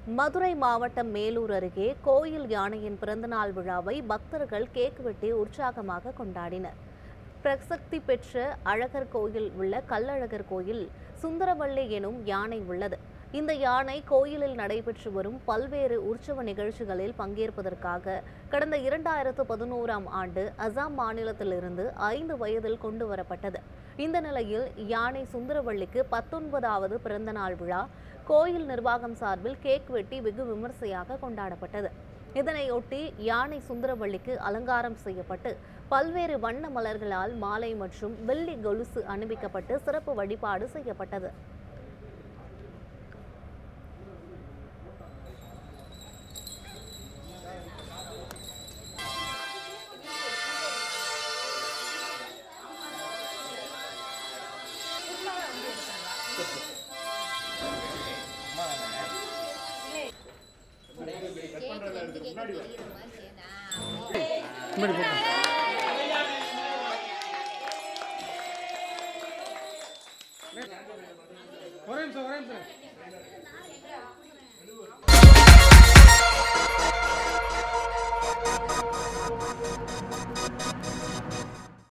மதுரை மாவட்டம் மேலூர் அருகே கோயில் யானையின் பிறந்தநாள் விழாவை பக்தர்கள் கேக் வெட்டி உற்சாகமாக கொண்டாடினர் பிரசக்தி பெற்ற அழகர் கோயில் உள்ள கல்லழகர் கோயில் சுந்தரவள்ளி எனும் யானை உள்ளது இந்த யானை கோயிலில் நடைபெற்று வரும் பல்வேறு உற்சவ நிகழ்ச்சிகளில் பங்கேற்பதற்காக கடந்த இரண்டாயிரத்து பதினோராம் ஆண்டு அசாம் மாநிலத்திலிருந்து ஐந்து வயதில் கொண்டு வரப்பட்டது இந்த நிலையில் யானை சுந்தரவள்ளிக்கு பத்தொன்பதாவது பிறந்தநாள் விழா கோயில் நிர்வாகம் சார்பில் கேக் வெட்டி வெகு விமர்சையாக கொண்டாடப்பட்டது இதனையொட்டி யானை சுந்தரவள்ளிக்கு அலங்காரம் செய்யப்பட்டு பல்வேறு வண்ண மலர்களால் மாலை மற்றும் வெள்ளி கொலுசு அணிவிக்கப்பட்டு சிறப்பு வழிபாடு செய்யப்பட்டது ஒரே நிமிஷம் ஒரே நிமிஷம்